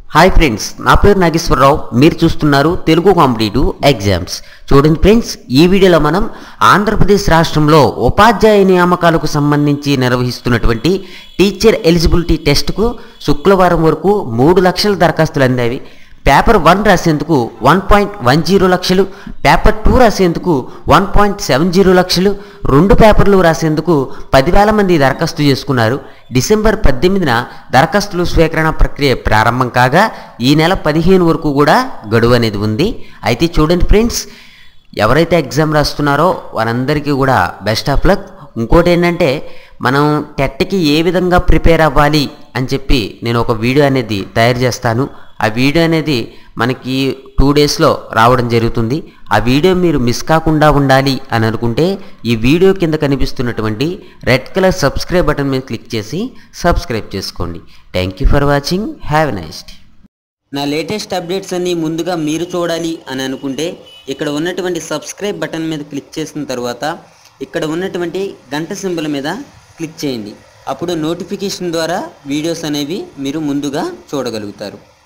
hi friends నా పేరు నాగేశ్వరరావు మీరు చూస్తున్నారు తెలుగు కాంపిటేటివ్ ఎగ్జామ్స్ చూడండి ఫ్రెండ్స్ ఈ వీడియోలో మనం ఆంధ్రప్రదేశ్ రాష్ట్రంలో ఉపాధ్యాయ నియామకాలకు సంబంధించి నిర్వహిస్తున్నటువంటి టీచర్ ఎలిజిబిలిటీ టెస్ట్కు శుక్రవారం వరకు మూడు లక్షల దరఖాస్తులు అందాయి పేపర్ వన్ రాసేందుకు వన్ పాయింట్ వన్ జీరో లక్షలు పేపర్ టూ రాసేందుకు వన్ పాయింట్ సెవెన్ జీరో లక్షలు రెండు పేపర్లు రాసేందుకు పదివేల మంది దరఖాస్తు చేసుకున్నారు డిసెంబర్ పద్దెనిమిదిన దరఖాస్తుల స్వీకరణ ప్రక్రియ ప్రారంభం కాగా ఈ నెల పదిహేను వరకు కూడా గడువు అనేది ఉంది అయితే చూడండి ఫ్రెండ్స్ ఎవరైతే ఎగ్జామ్ రాస్తున్నారో వారందరికీ కూడా బెస్ట్ ఆఫ్ లక్ ఇంకోటి ఏంటంటే మనం టెట్కి ఏ విధంగా ప్రిపేర్ అవ్వాలి అని చెప్పి నేను ఒక వీడియో అనేది తయారు చేస్తాను ఆ వీడియో అనేది మనకి టూ డేస్లో రావడం జరుగుతుంది ఆ వీడియో మీరు మిస్ కాకుండా ఉండాలి అని అనుకుంటే ఈ వీడియో కింద కనిపిస్తున్నటువంటి రెడ్ కలర్ సబ్స్క్రైబ్ బటన్ మీద క్లిక్ చేసి సబ్స్క్రైబ్ చేసుకోండి thank you for watching have a nice day నా లేటెస్ట్ అప్డేట్స్ అన్నీ ముందుగా మీరు చూడాలి అని అనుకుంటే ఇక్కడ ఉన్నటువంటి సబ్స్క్రైబ్ బటన్ మీద క్లిక్ చేసిన తర్వాత ఇక్కడ ఉన్నటువంటి గంట సింబల్ మీద క్లిక్ చేయండి అప్పుడు నోటిఫికేషన్ ద్వారా వీడియోస్ అనేవి మీరు ముందుగా చూడగలుగుతారు